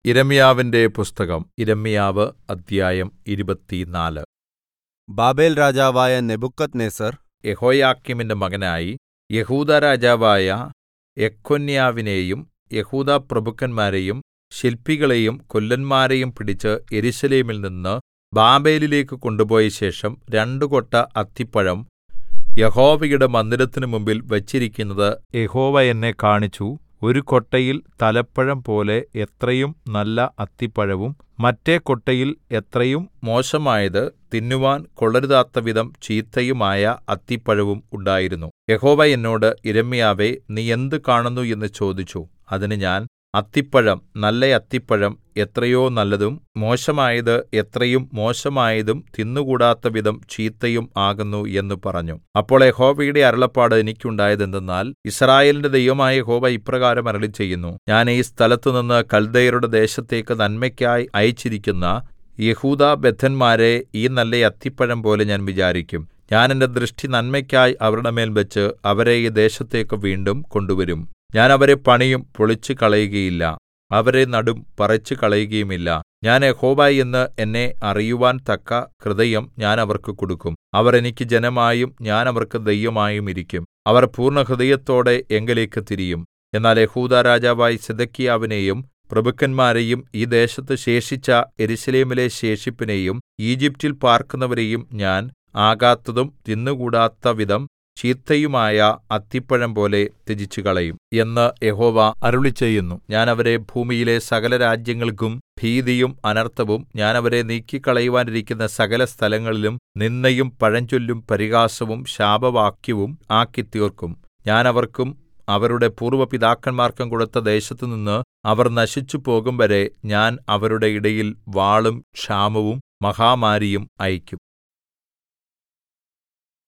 യിരെമ്യാവിന്റെ പുസ്തകം യിരെമ്യാവ് അദ്ധ്യായം ഇരുപത്തിനാല് ബാബേൽരാജാവായ നെബൂഖദ്നേസർ യെഹോയാക്കീമിന്റെ മകനായി യെഹൂദാ രാജാവായ യെഖൊന്യാവിനെയും യെഹൂദാപ്രഭുക്കന്മാരെയും ശില്പികളെയും കൊല്ലന്മാരെയും പിടിച്ച് യെരൂശലേമിൽ നിന്ന് ബാബേലിലേക്ക് കൊണ്ടുപോയ ശേഷം രണ്ടു കൊട്ട അത്തിപ്പഴം യഹോവയുടെ മന്ദിരത്തിനു മുമ്പിൽ വച്ചിരിക്കുന്നത് യഹോവ എന്നെ കാണിച്ചു ഒരു കൊട്ടയിൽ തലപ്പഴം പോലെ എത്രയും നല്ല അത്തിപ്പഴവും മറ്റെ കൊട്ടയിൽ എത്രയും മോശമായത് തിന്നുവാൻ കൊള്ളരുതാത്തവിധം ചീത്തയുമായ അത്തിപ്പഴവും ഉണ്ടായിരുന്നു യഹോവ എന്നോട് യിരെമ്യാവേ നീ എന്ത് കാണുന്നു എന്ന് ചോദിച്ചു അതിന് ഞാൻ അത്തിപ്പഴം നല്ല അത്തിപ്പഴം എത്രയോ നല്ലതും മോശമായത് എത്രയും മോശമായതും തിന്നുകൂടാത്തവിധം ചീത്തയും ആകുന്നു എന്ന് പറഞ്ഞു അപ്പോൾ യഹോവയുടെ അരുളപ്പാട് എനിക്കുണ്ടായതെന്തെന്നാൽ യിസ്രായേലിന്റെ ദൈവമായ യഹോവ ഇപ്രകാരം അരുളിച്ചെയ്യുന്നു ഞാൻ ഈ സ്ഥലത്തുനിന്ന് കൽദയരുടെ ദേശത്തേക്ക് നന്മയ്ക്കായി അയച്ചിരിക്കുന്ന യെഹൂദാബദ്ധന്മാരെ ഈ നല്ല അത്തിപ്പഴം പോലെ ഞാൻ വിചാരിക്കും ഞാൻ എന്റെ ദൃഷ്ടി നന്മയ്ക്കായി അവരുടെ മേൽ വെച്ച് അവരെ ഈ ദേശത്തേക്ക് വീണ്ടും കൊണ്ടുവരും ഞാൻ അവരെ പണിയും പൊളിച്ചുകളയുകയില്ല അവരെ നടും പറിച്ചുകളയുകയുമില്ല ഞാൻ യഹോവ എന്ന് എന്നെ അറിയുവാൻ തക്ക ഹൃദയം ഞാൻ അവർക്ക് കൊടുക്കും അവർ എനിക്ക് ജനമായും ഞാൻ അവർക്ക് ദൈവമായും ഇരിക്കും അവർ പൂർണ്ണഹൃദയത്തോടെ എങ്കലേക്ക് തിരിയും എന്നാൽ യഹൂദാ രാജാവായ സിദെക്കീയാവിനെയും പ്രഭുക്കന്മാരെയും ഈ ദേശത്ത് ശേഷിച്ച യെരൂശലേമിലെ ശേഷിപ്പിനെയും ഈജിപ്റ്റിൽ പാർക്കുന്നവരെയും ഞാൻ ആകാത്തതും തിന്നുകൂടാത്തവിധം ചീത്തയുമായ അത്തിപ്പഴം പോലെ ത്യജിച്ചുകളയും എന്ന് യഹോവ അരുളിച്ചെയ്യുന്നു ഞാൻ അവരെ ഭൂമിയിലെ സകല രാജ്യങ്ങൾക്കും ഭീതിയും അനർത്ഥവും ഞാൻ അവരെ നീക്കിക്കളയുവാനിരിക്കുന്ന സകല സ്ഥലങ്ങളിലും നിന്ദയും പഴഞ്ചൊല്ലും പരിഹാസവും ശാപവാക്യവും ആക്കിത്തീർക്കും ഞാൻ അവർക്കും അവരുടെ പൂർവ്വ പിതാക്കന്മാർക്കും കൊടുത്ത ദേശത്തുനിന്ന് അവർ നശിച്ചുപോകും വരെ ഞാൻ അവരുടെ ഇടയിൽ വാളും ക്ഷാമവും മഹാമാരിയും അയക്കും